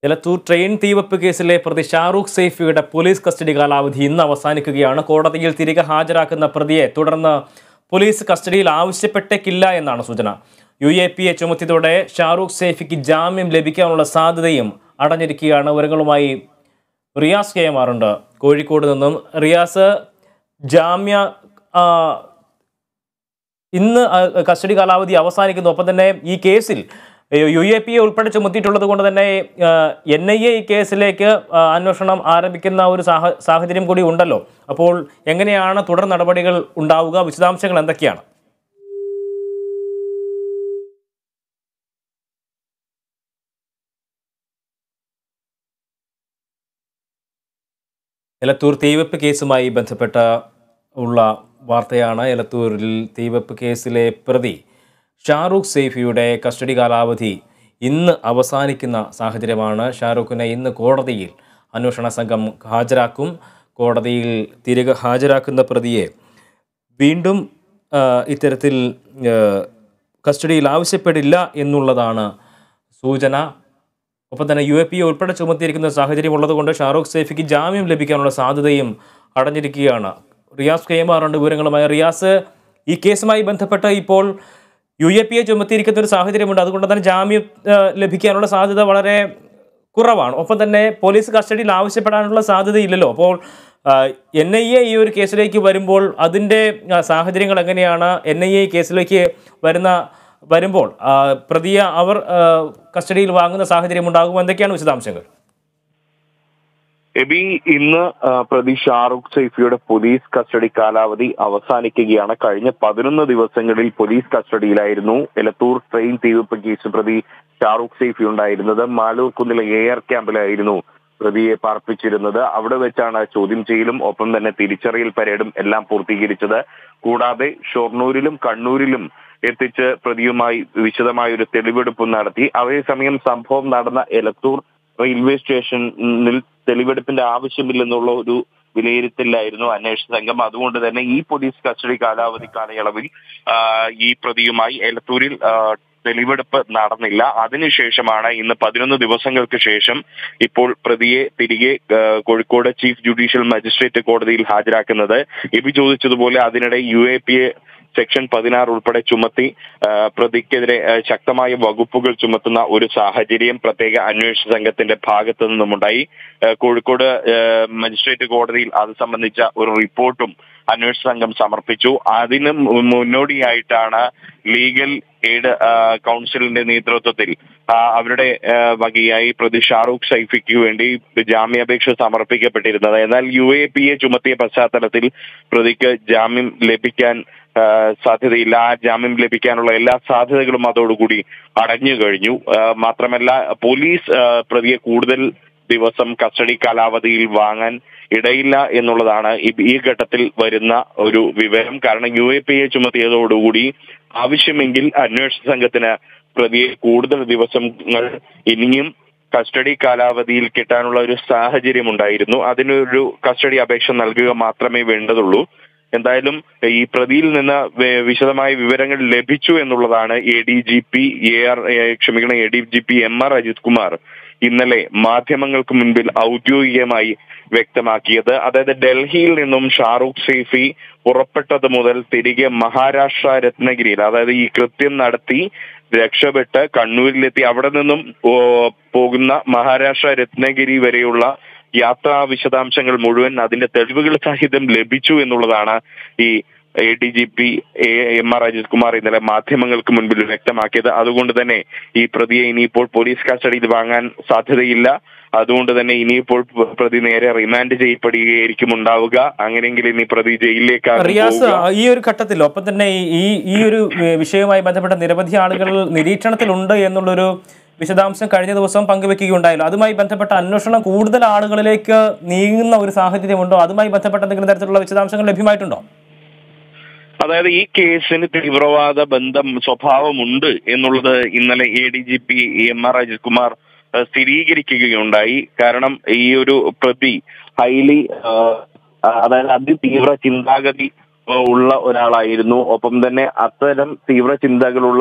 Elathur train തീവെപ്പ് കേസിലെ പ്രതി Shahrukh സൈഫിയുടെ police custody കാലാവധി ഇന്ന് അവസാനിക്കുകയാണ് കോടതിയിൽ തിരികെ ഹാജരാക്കുന്ന പ്രതിയെ തുടർന്ന് പോലീസ് കസ്റ്റഡിയിൽ ആവശ്യപ്പെട്ടേക്കില്ല എന്നാണ് സൂചന യു എ പി എ ചുമത്തിയതോടെ ഷാറൂഖ് സൈഫിക്ക് ജാമ്യം ലഭിക്കാനുള്ള സാധ്യതയും അടഞ്ഞിരിക്കുകയാണ് വിവരങ്ങളുമായി റിയാസ് കെ എം ആറുണ്ട് കോഴിക്കോട് നിന്നും റിയാസ് ജാമ്യ ആ, ഇന്ന് ആ, കസ്റ്റഡി കാലാവധി അവസാനിക്കുന്നു ഒപ്പം തന്നെ ഈ കേസിൽ യു എ പി എ ഉൾപ്പെടെ ചുമത്തിയിട്ടുള്ളത് കൊണ്ട് തന്നെ എൻ ഐ എ ഈ കേസിലേക്ക് ആ, അന്വേഷണം ആരംഭിക്കുന്ന ഒരു സാഹ സാഹചര്യം കൂടി ഉണ്ടല്ലോ അപ്പോൾ എങ്ങനെയാണ് തുടർ നടപടികൾ ഉണ്ടാവുക വിശദാംശങ്ങൾ എന്തൊക്കെയാണ് എലത്തൂർ തീവെപ്പ് കേസുമായി ബന്ധപ്പെട്ട ഉള്ള വാർത്തയാണ് എലത്തൂരിൽ തീവെപ്പ് കേസിലെ പ്രതി ഷാറൂഖ് സൈഫിയുടെ കസ്റ്റഡി കാലാവധി ഇന്ന് അവസാനിക്കുന്ന സാഹചര്യമാണ് ഷാറൂഖിനെ ഇന്ന് കോടതിയിൽ അന്വേഷണ സംഘം ഹാജരാക്കും കോടതിയിൽ തിരികെ ഹാജരാക്കുന്ന പ്രതിയെ വീണ്ടും ആ, ഇത്തരത്തിൽ ആ, കസ്റ്റഡിയിൽ ആവശ്യപ്പെടില്ല എന്നുള്ളതാണ് സൂചന ഒപ്പം തന്നെ യു എ പി ഉൾപ്പെടെ ചുമത്തിയിരിക്കുന്ന സാഹചര്യം ഉള്ളതുകൊണ്ട് ഷാറൂഖ് സൈഫിക്ക് ജാമ്യം ലഭിക്കാനുള്ള സാധ്യതയും അടഞ്ഞിരിക്കുകയാണ് റിയാസ് കൈമാറുണ്ട് വിവരങ്ങളുമായി റിയാസ് ഈ കേസുമായി ബന്ധപ്പെട്ട് ഇപ്പോൾ യു എ പി എ ചുമത്തിയിരിക്കുന്ന ഒരു സാഹചര്യമുണ്ട് അതുകൊണ്ട് തന്നെ ജാമ്യം ആ, ലഭിക്കാനുള്ള സാധ്യത വളരെ കുറവാണ് ഒപ്പം തന്നെ പോലീസ് കസ്റ്റഡിയിൽ ആവശ്യപ്പെടാനുള്ള സാധ്യതയില്ലല്ലോ അപ്പോൾ എൻ ഐ എ ഈ ഒരു കേസിലേക്ക് വരുമ്പോൾ അതിൻ്റെ ആ, സാഹചര്യങ്ങൾ എങ്ങനെയാണ് എൻ ഐ എ കേസിലേക്ക് വരുന്ന വരുമ്പോൾ ആ, പ്രതിയെ അവർ ആ, കസ്റ്റഡിയിൽ വാങ്ങുന്ന സാഹചര്യം ഉണ്ടാകും എന്തൊക്കെയാണ് വിശദാംശങ്ങൾ എബി ഇന്ന് ആ, പ്രതി ഷാറൂഖ് സൈഫിയുടെ പോലീസ് കസ്റ്റഡി കാലാവധി അവസാനിക്കുകയാണ് കഴിഞ്ഞ പതിനൊന്ന് ദിവസങ്ങളിൽ പോലീസ് കസ്റ്റഡിയിലായിരുന്നു എലത്തൂർ ട്രെയിൻ തീവെപ്പ് കേസ് പ്രതി ഷാറൂഖ് സൈഫി ഉണ്ടായിരുന്നത് മാലൂർ കുന്നിലെ എയർ ക്യാമ്പിലായിരുന്നു പ്രതിയെ പാർപ്പിച്ചിരുന്നത് അവിടെ വെച്ചാണ് ചോദ്യം ചെയ്യലും ഒപ്പം തന്നെ തിരിച്ചറിയൽ പരേഡും എല്ലാം പൂർത്തീകരിച്ചത് കൂടാതെ ഷൊർണൂരിലും കണ്ണൂരിലും എത്തിച്ച് പ്രതിയുമായി വിശദമായ ഒരു തെളിവെടുപ്പ് നടത്തി അതേസമയം സംഭവം നടന്ന എലത്തൂർ റെയിൽവേ സ്റ്റേഷനിൽ തെളിവെടുപ്പിന്റെ ആവശ്യമില്ലെന്നുള്ള ഒരു വിലയിരുത്തലായിരുന്നു അന്വേഷണ സംഘം അതുകൊണ്ട് തന്നെ ഈ പോലീസ് കസ്റ്റഡി കാലാവധി കാലയളവിൽ ആ, ഈ പ്രതിയുമായി എലത്തൂരിൽ ആ, തെളിവെടുപ്പ് നടന്നില്ല അതിനുശേഷമാണ് ഇന്ന് പതിനൊന്ന് ദിവസങ്ങൾക്ക് ശേഷം ഇപ്പോൾ പ്രതിയെ തിരികെ ആ, കോഴിക്കോട് ചീഫ് ജുഡീഷ്യൽ മജിസ്ട്രേറ്റ് കോടതിയിൽ ഹാജരാക്കുന്നത് എബി ചോദിച്ചതുപോലെ അതിനിടെ U A P A section പതിനാറ് ഉൾപ്പെടെ ചുമത്തി ആ, പ്രതിക്കെതിരെ ആ, ശക്തമായ വകുപ്പുകൾ ചുമത്തുന്ന ഒരു സാഹചര്യം പ്രത്യേക അന്വേഷണ സംഘത്തിന്റെ ഭാഗത്തു നിന്നുമുണ്ടായി ആ, കോഴിക്കോട് ആ, മജിസ്ട്രേറ്റ് കോടതിയിൽ അത് സംബന്ധിച്ച ഒരു റിപ്പോർട്ടും അന്വേഷണ സംഘം സമർപ്പിച്ചു അതിന് മു- മുന്നോടിയായിട്ടാണ് ലീഗൽ എയ്ഡ് ആ, കൗൺസിലിന്റെ നേതൃത്വത്തിൽ ആ, അവരുടെ ആ, വകയായി പ്രതി ഷാറൂഖ് സൈഫിക്ക് വേണ്ടി ജാമ്യാപേക്ഷ സമർപ്പിക്കപ്പെട്ടിരുന്നത് എന്നാൽ യു എ പി എ ചുമത്തിയ പശ്ചാത്തലത്തിൽ പ്രതിക്ക് ജാമ്യം ലഭിക്കാൻ ആ, സാധ്യതയില്ല ആ ജാമ്യം ലഭിക്കാനുള്ള എല്ലാ സാധ്യതകളും അതോടുകൂടി അടഞ്ഞു കഴിഞ്ഞു ആ, മാത്രമല്ല പോലീസ് ആ, പ്രതിയെ കൂടുതൽ ദിവസം കസ്റ്റഡി കാലാവധിയിൽ വാങ്ങാൻ ഇടയില്ല എന്നുള്ളതാണ് ഈ- ഈ ഘട്ടത്തിൽ വരുന്ന ഒരു വിവരം കാരണം യു എ പി എ ചുമത്തിയതോടുകൂടി ആവശ്യമെങ്കിൽ അന്വേഷണ സംഘത്തിന് പ്രതിയെ കൂടുതൽ ദിവസങ്ങൾ ഇനിയും കസ്റ്റഡി കാലാവധിയിൽ കിട്ടാനുള്ള ഒരു സാഹചര്യം ഉണ്ടായിരുന്നു അതിനൊരു കസ്റ്റഡി അപേക്ഷ നൽകുക മാത്രമേ വേണ്ടതുള്ളൂ എന്തായാലും ഈ പ്രതിയിൽ നിന്ന് വെ- വിശദമായ വിവരങ്ങൾ ലഭിച്ചു എന്നുള്ളതാണ് A D G P A R ക്ഷമിക്കണം A D G P M R Ajith Kumar ഇന്നലെ മാധ്യമങ്ങൾക്ക് മുൻപിൽ ഔദ്യോഗികമായി വ്യക്തമാക്കിയത് അതായത് ഡൽഹിയിൽ നിന്നും ഷാറൂഖ് സൈഫി പുറപ്പെട്ടത് മുതൽ തിരികെ മഹാരാഷ്ട്ര രത്നഗിരിയിൽ അതായത് ഈ കൃത്യം നടത്തി രക്ഷപ്പെട്ട് കണ്ണൂരിലെത്തി അവിടെ നിന്നും ഓ, പോകുന്ന മഹാരാഷ്ട്ര രത്നഗിരി വരെയുള്ള യാത്രാ വിശദാംശങ്ങൾ മുഴുവൻ അതിന്റെ തെളിവുകൾ സഹിതം ലഭിച്ചു എന്നുള്ളതാണ് ഈ A D G P M R Ajith Kumar ഇന്നലെ മാധ്യമങ്ങൾക്ക് മുൻപിൽ വ്യക്തമാക്കിയത് അതുകൊണ്ട് തന്നെ ഈ പ്രതിയെ ഇനിയിപ്പോൾ പോലീസ് കസ്റ്റഡിയിൽ വാങ്ങാൻ സാധ്യതയില്ല അതുകൊണ്ട് തന്നെ ഇനിയിപ്പോൾ പ്രതി നേരെ റിമാൻഡ് ചെയ്യപ്പെടുകയായിരിക്കും ഉണ്ടാവുക അങ്ങനെയെങ്കിൽ ഇനി പ്രതി ജയിലിലേക്ക് റിയാസ് ഈ ഒരു ഘട്ടത്തിൽ ഒപ്പം തന്നെ ഈ- ഈ ഈ ഒരു വി- വിഷയവുമായി ബന്ധപ്പെട്ട നിരവധി ആളുകൾ നിരീക്ഷണത്തിലുണ്ട് എന്നുള്ളൊരു വിശദാംശം കഴിഞ്ഞ ദിവസം പങ്കുവെക്കുകയുണ്ടായല്ലോ അതുമായി ബന്ധപ്പെട്ട അന്വേഷണം കൂടുതൽ ആളുകളിലേക്ക് നീങ്ങുന്ന ഒരു സാഹചര്യമുണ്ടോ അതുമായി ബന്ധപ്പെട്ട എന്തെങ്കിലും തരത്തിലുള്ള വിശദാംശങ്ങൾ ലഭ്യമായിട്ടുണ്ടോ അതായത് ഈ കേസിന് തീവ്രവാദ ബന്ധം സ്വഭാവമുണ്ട് എന്നുള്ളത് ഇന്നലെ A D G P M R Ajith Kumar ഏഹ്, സ്ഥിരീകരിക്കുകയുണ്ടായി കാരണം ഈ ഒരു പ്രതി ഹൈലി അതായത് അതിതീവ്ര ചിന്താഗതി ഏഹ്, ഉള്ള ഒരാളായിരുന്നു ഒപ്പം തന്നെ അത്തരം തീവ്ര ചിന്തകളുള്ള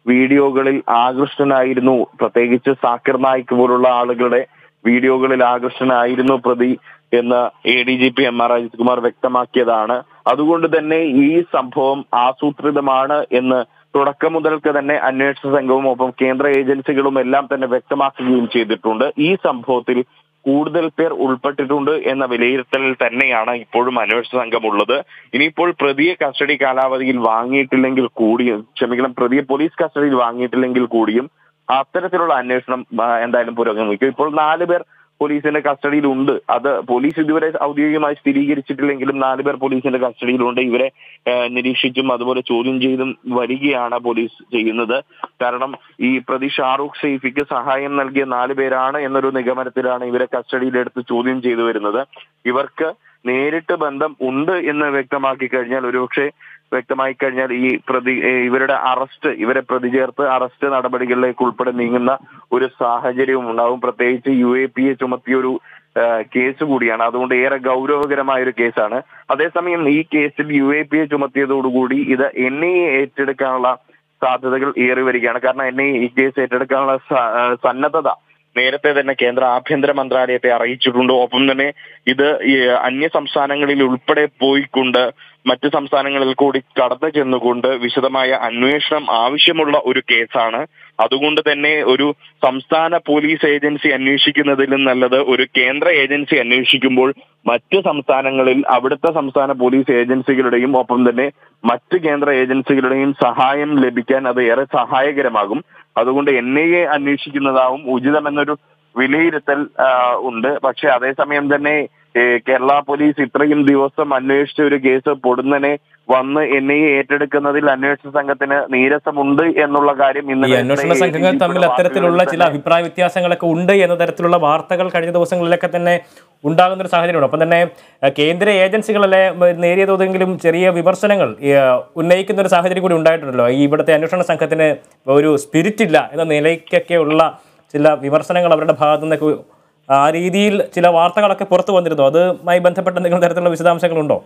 വീഡിയോകളിൽ ആകൃഷ്ടനായിരുന്നു പ്രത്യേകിച്ച് സാക്കിർ നായിക് പോലുള്ള ആളുകളുടെ വീഡിയോകളിൽ ആകർഷണനായിരുന്നു പ്രതി എന്ന് A D G P M R Ajith Kumar വ്യക്തമാക്കിയതാണ് അതുകൊണ്ട് തന്നെ ഈ സംഭവം ആസൂത്രിതമാണ് എന്ന് തുടക്കം മുതൽക്ക് തന്നെ അന്വേഷണ സംഘവും ഒപ്പം കേന്ദ്ര ഏജൻസികളും എല്ലാം തന്നെ വ്യക്തമാക്കുകയും ചെയ്തിട്ടുണ്ട് ഈ സംഭവത്തിൽ കൂടുതൽ പേർ ഉൾപ്പെട്ടിട്ടുണ്ട് എന്ന വിലയിരുത്തലിൽ തന്നെയാണ് ഇപ്പോഴും അന്വേഷണ സംഘം ഉള്ളത് ഇനിയിപ്പോൾ പ്രതിയെ കസ്റ്റഡി കാലാവധിയിൽ വാങ്ങിയിട്ടില്ലെങ്കിൽ കൂടിയും ക്ഷമിക്കണം പ്രതിയെ പോലീസ് കസ്റ്റഡിയിൽ വാങ്ങിയിട്ടില്ലെങ്കിൽ കൂടിയും അത്തരത്തിലുള്ള അന്വേഷണം ആ, എന്തായാലും പുരോഗമിക്കും ഇപ്പോൾ നാല് പേർ പോലീസിന്റെ കസ്റ്റഡിയിലുണ്ട് അത് പോലീസ് ഇതുവരെ ഔദ്യോഗികമായി സ്ഥിരീകരിച്ചിട്ടില്ലെങ്കിലും നാല് പേർ പോലീസിന്റെ കസ്റ്റഡിയിലുണ്ട് ഇവരെ ആ, നിരീക്ഷിച്ചും അതുപോലെ ചോദ്യം ചെയ്തും വരികയാണ് പോലീസ് ചെയ്യുന്നത് കാരണം ഈ പ്രതി ഷാറൂഖ് സൈഫിക്ക് സഹായം നൽകിയ നാല് പേരാണ് എന്നൊരു നിഗമനത്തിലാണ് ഇവരെ കസ്റ്റഡിയിലെടുത്ത് ചോദ്യം ചെയ്തു വരുന്നത് ഇവർക്ക് നേരിട്ട് ബന്ധം ഉണ്ട് എന്ന് വ്യക്തമാക്കി കഴിഞ്ഞാൽ ഒരുപക്ഷെ വ്യക്തമായി കഴിഞ്ഞാൽ ഈ പ്രതി ഏ, ഇവരുടെ അറസ്റ്റ് ഇവരെ പ്രതി ചേർത്ത് അറസ്റ്റ് നടപടികളിലേക്ക് ഉൾപ്പെടെ നീങ്ങുന്ന ഒരു സാഹചര്യവും ഉണ്ടാവും പ്രത്യേകിച്ച് യു എ പി എ ചുമത്തിയ ഒരു ആ, കേസ് കൂടിയാണ് അതുകൊണ്ട് ഏറെ ഗൗരവകരമായ ഒരു കേസാണ് അതേസമയം ഈ കേസിൽ യു എ പി എ ചുമത്തിയതോടുകൂടി ഇത് എൻ ഐ എ ഏറ്റെടുക്കാനുള്ള സാധ്യതകൾ ഏറി വരികയാണ് കാരണം എൻ ഐ ഈ കേസ് ഏറ്റെടുക്കാനുള്ള സ- ആ, സന്നദ്ധത നേരത്തെ തന്നെ കേന്ദ്ര ആഭ്യന്തര മന്ത്രാലയത്തെ അറിയിച്ചിട്ടുണ്ട് ഒപ്പം തന്നെ ഇത് ഈ അന്യ സംസ്ഥാനങ്ങളിൽ ഉൾപ്പെടെ പോയിക്കൊണ്ട് മറ്റ് സംസ്ഥാനങ്ങളിൽ കൂടി കടന്നു ചെന്നുകൊണ്ട് വിശദമായ അന്വേഷണം ആവശ്യമുള്ള ഒരു കേസാണ് അതുകൊണ്ട് തന്നെ ഒരു സംസ്ഥാന പോലീസ് ഏജൻസി അന്വേഷിക്കുന്നതിലും നല്ലത് ഒരു കേന്ദ്ര ഏജൻസി അന്വേഷിക്കുമ്പോൾ മറ്റ് സംസ്ഥാനങ്ങളിൽ അവിടുത്തെ സംസ്ഥാന പോലീസ് ഏജൻസികളുടെയും ഒപ്പം തന്നെ മറ്റ് കേന്ദ്ര ഏജൻസികളുടെയും സഹായം ലഭിക്കാൻ അത് ഏറെ സഹായകരമാകും അതുകൊണ്ട് എൻ ഐ എ അന്വേഷിക്കുന്നതാവും ഉചിതമെന്നൊരു വിലയിരുത്തൽ ആ, ഉണ്ട് പക്ഷെ അതേസമയം തന്നെ ഏ, കേരള പോലീസ് ഇത്രയും ദിവസം അന്വേഷിച്ച ഒരു കേസ് പൊടുന്നനെ വന്ന് എൻ ഐ എ ഏറ്റെടുക്കുന്നതിൽ അന്വേഷണ സംഘത്തിന് നീരസമുണ്ട് എന്നുള്ള കാര്യം ഈ ഇന്നലെ അന്വേഷണ സംഘങ്ങൾ തമ്മിൽ അത്തരത്തിലുള്ള ചില അഭിപ്രായ വ്യത്യാസങ്ങളൊക്കെ ഉണ്ട് എന്ന തരത്തിലുള്ള വാർത്തകൾ കഴിഞ്ഞ ദിവസങ്ങളിലൊക്കെ തന്നെ ഉണ്ടാകുന്ന ഒരു സാഹചര്യമുണ്ട് അപ്പം തന്നെ അഹ്, കേന്ദ്ര ഏജൻസികളെ നേരിയ തോതെങ്കിലും ചെറിയ വിമർശനങ്ങൾ ഈ, അഹ്, ഉന്നയിക്കുന്ന ഒരു സാഹചര്യം കൂടി ഉണ്ടായിട്ടുണ്ടല്ലോ ഈ ഇവിടുത്തെ അന്വേഷണ സംഘത്തിന് ഒരു സ്പിരിറ്റ് ഇല്ല എന്ന നിലയ്ക്കൊക്കെയുള്ള ചില വിമർശനങ്ങൾ അവരുടെ ഭാഗത്തു നിന്നൊക്കെ ആ രീതിയിൽ ചില വാർത്തകളൊക്കെ പുറത്തു വന്നിരുന്നു അതുമായി ബന്ധപ്പെട്ട എന്തെങ്കിലും തരത്തിലുള്ള വിശദാംശങ്ങളുണ്ടോ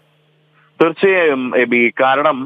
തീർച്ചയായും എബി കാരണം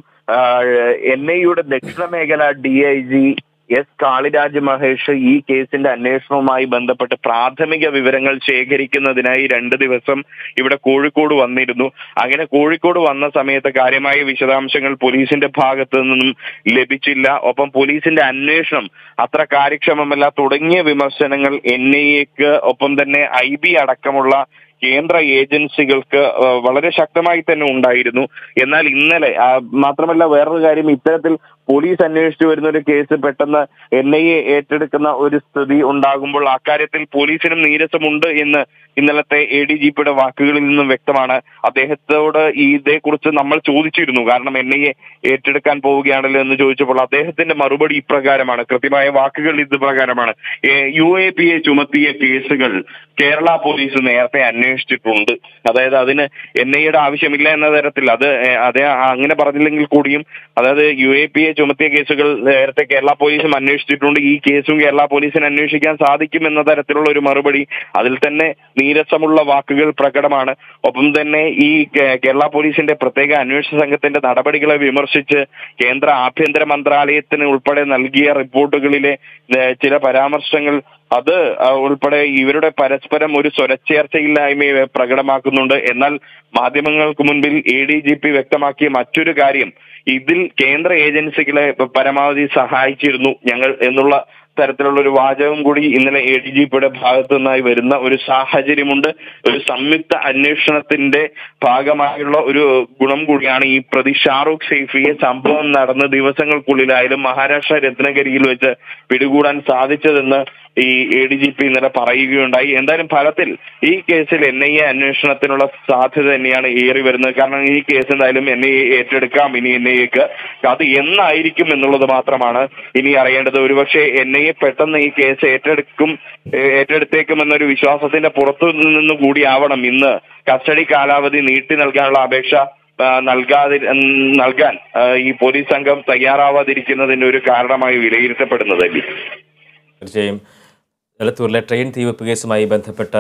എൻ ഐയുടെ ദക്ഷിണ മേഖല D I G S Kaliraj Mahesh ഈ കേസിന്റെ അന്വേഷണവുമായി ബന്ധപ്പെട്ട് പ്രാഥമിക വിവരങ്ങൾ ശേഖരിക്കുന്നതിനായി രണ്ട് ദിവസം ഇവിടെ കോഴിക്കോട് വന്നിരുന്നു അങ്ങനെ കോഴിക്കോട് വന്ന സമയത്ത് കാര്യമായ വിശദാംശങ്ങൾ പോലീസിന്റെ ഭാഗത്തു നിന്നും ലഭിച്ചില്ല ഒപ്പം പോലീസിന്റെ അന്വേഷണം അത്ര കാര്യക്ഷമമല്ല തുടങ്ങിയ വിമർശനങ്ങൾ എൻ ഐ എക്ക് ഒപ്പം തന്നെ ഐ ബി അടക്കമുള്ള കേന്ദ്ര ഏജൻസികൾക്ക് ആ, വളരെ ശക്തമായി തന്നെ ഉണ്ടായിരുന്നു എന്നാൽ ഇന്നലെ ആ, മാത്രമല്ല വേറൊരു കാര്യം ഇത്തരത്തിൽ പോലീസ് അന്വേഷിച്ചു വരുന്ന ഒരു കേസ് പെട്ടെന്ന് എൻ ഐ എ ഏറ്റെടുക്കുന്ന ഒരു സ്ഥിതി ഉണ്ടാകുമ്പോൾ അക്കാര്യത്തിൽ പോലീസിനും നീരസമുണ്ട് എന്ന് ഇന്നലത്തെ എ ഡി ജി പിയുടെ വാക്കുകളിൽ നിന്നും വ്യക്തമാണ് അദ്ദേഹത്തോട് ഈ ഇതേക്കുറിച്ച് നമ്മൾ ചോദിച്ചിരുന്നു കാരണം എൻ ഐ എ ഏറ്റെടുക്കാൻ പോവുകയാണല്ലോ എന്ന് ചോദിച്ചപ്പോൾ അദ്ദേഹത്തിന്റെ മറുപടി ഇപ്രകാരമാണ് കൃത്യമായ വാക്കുകൾ ഇത് പ്രകാരമാണ് യു എ പി എ ചുമത്തിയ കേസുകൾ കേരള പോലീസ് നേരത്തെ അന്വേഷിച്ചിട്ടുണ്ട് അതായത് അതിന് എൻ ഐയുടെ ആവശ്യമില്ല എന്ന തരത്തിൽ അത് ഏ, അതേ അങ്ങനെ പറഞ്ഞില്ലെങ്കിൽ കൂടിയും അതായത് യു എ പി എ ചുമത്തിയ കേസുകൾ നേരത്തെ കേരള പോലീസും അന്വേഷിച്ചിട്ടുണ്ട് ഈ കേസും കേരള പോലീസിന് അന്വേഷിക്കാൻ സാധിക്കും എന്ന തരത്തിലുള്ള ഒരു മറുപടി അതിൽ തന്നെ നീരസമുള്ള വാക്കുകൾ പ്രകടമാണ് ഒപ്പം തന്നെ ഈ കേ- കേരള പോലീസിന്റെ പ്രത്യേക അന്വേഷണ സംഘത്തിന്റെ നടപടികളെ വിമർശിച്ച് കേന്ദ്ര ആഭ്യന്തര മന്ത്രാലയത്തിന് ഉൾപ്പെടെ നൽകിയ റിപ്പോർട്ടുകളിലെ ഏ, ചില പരാമർശങ്ങൾ അത് ആ, ഉൾപ്പെടെ ഇവരുടെ പരസ്പരം ഒരു സ്വരച്ചേർച്ചയില്ലായ്മയെ പ്രകടമാക്കുന്നുണ്ട് എന്നാൽ മാധ്യമങ്ങൾക്ക് മുൻപിൽ എ ഡി ജി പി വ്യക്തമാക്കിയ മറ്റൊരു കാര്യം ഇതിൽ കേന്ദ്ര ഏജൻസികളെ പരമാവധി സഹായിച്ചിരുന്നു ഞങ്ങൾ എന്നുള്ള തരത്തിലുള്ള ഒരു വാചകം കൂടി ഇന്നലെ എ ഡി ജി പിയുടെ ഭാഗത്തു നിന്നായി വരുന്ന ഒരു സാഹചര്യമുണ്ട് ഒരു സംയുക്ത അന്വേഷണത്തിന്റെ ഭാഗമായുള്ള ഒരു ഗുണം കൂടിയാണ് ഈ പ്രതി ഷാറൂഖ് സൈഫിയെ സംഭവം നടന്ന ദിവസങ്ങൾക്കുള്ളിലായാലും മഹാരാഷ്ട്ര രത്നഗിരിയിൽ വെച്ച് പിടികൂടാൻ സാധിച്ചതെന്ന് ഈ എ ഡി ജി പി ഇന്നലെ പറയുകയുണ്ടായി എന്തായാലും ഫലത്തിൽ ഈ കേസിൽ എൻ ഐ എ അന്വേഷണത്തിനുള്ള സാധ്യത തന്നെയാണ് ഏറി വരുന്നത് കാരണം ഈ കേസ് എന്തായാലും എൻ ഐ എ ഏറ്റെടുക്കാം ഇനി എൻ ഐ എക്ക് അത് എന്നായിരിക്കും എന്നുള്ളത് മാത്രമാണ് ഇനി അറിയേണ്ടത് ഒരുപക്ഷെ എൻ ഐ എ പെട്ടെന്ന് ഈ കേസ് ഏറ്റെടുക്കും ഏഹ് ഏറ്റെടുത്തേക്കും എന്നൊരു വിശ്വാസത്തിന്റെ പുറത്തു നിന്ന് കൂടിയാവണം ഇന്ന് കസ്റ്റഡി കാലാവധി നീട്ടി നൽകാനുള്ള അപേക്ഷ ആ, നൽകാതി ഉം, നൽകാൻ ആ, ഈ പോലീസ് സംഘം തയ്യാറാവാതിരിക്കുന്നതിന്റെ ഒരു കാരണമായി വിലയിരുത്തപ്പെടുന്നത് അല്ലേ തീർച്ചയായും എലത്തൂരിലെ ട്രെയിൻ തീവെപ്പ് കേസുമായി ബന്ധപ്പെട്ട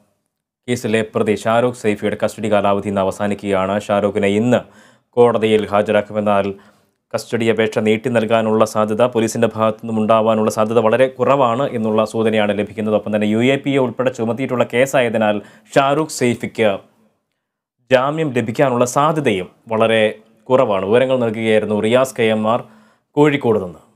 കേസിലെ പ്രതി ഷാരൂഖ് സൈഫിയുടെ കസ്റ്റഡി കാലാവധി ഇന്ന് അവസാനിക്കുകയാണ് ഷാരൂഖിനെ ഇന്ന് കോടതിയിൽ ഹാജരാക്കുമെന്നാൽ കസ്റ്റഡി അപേക്ഷ നീട്ടി നൽകാനുള്ള സാധ്യത പോലീസിൻ്റെ ഭാഗത്തു നിന്നും ഉണ്ടാവാനുള്ള സാധ്യത വളരെ കുറവാണ് എന്നുള്ള സൂചനയാണ് ലഭിക്കുന്നത് ഒപ്പം തന്നെ യു എ പി എ ഉൾപ്പെടെ ചുമത്തിയിട്ടുള്ള കേസായതിനാൽ ഷാരൂഖ് സെയ്ഫിക്ക് ജാമ്യം ലഭിക്കാനുള്ള സാധ്യതയും വളരെ കുറവാണ് വിവരങ്ങൾ നൽകുകയായിരുന്നു Riyas K M R Kozhikode നിന്ന്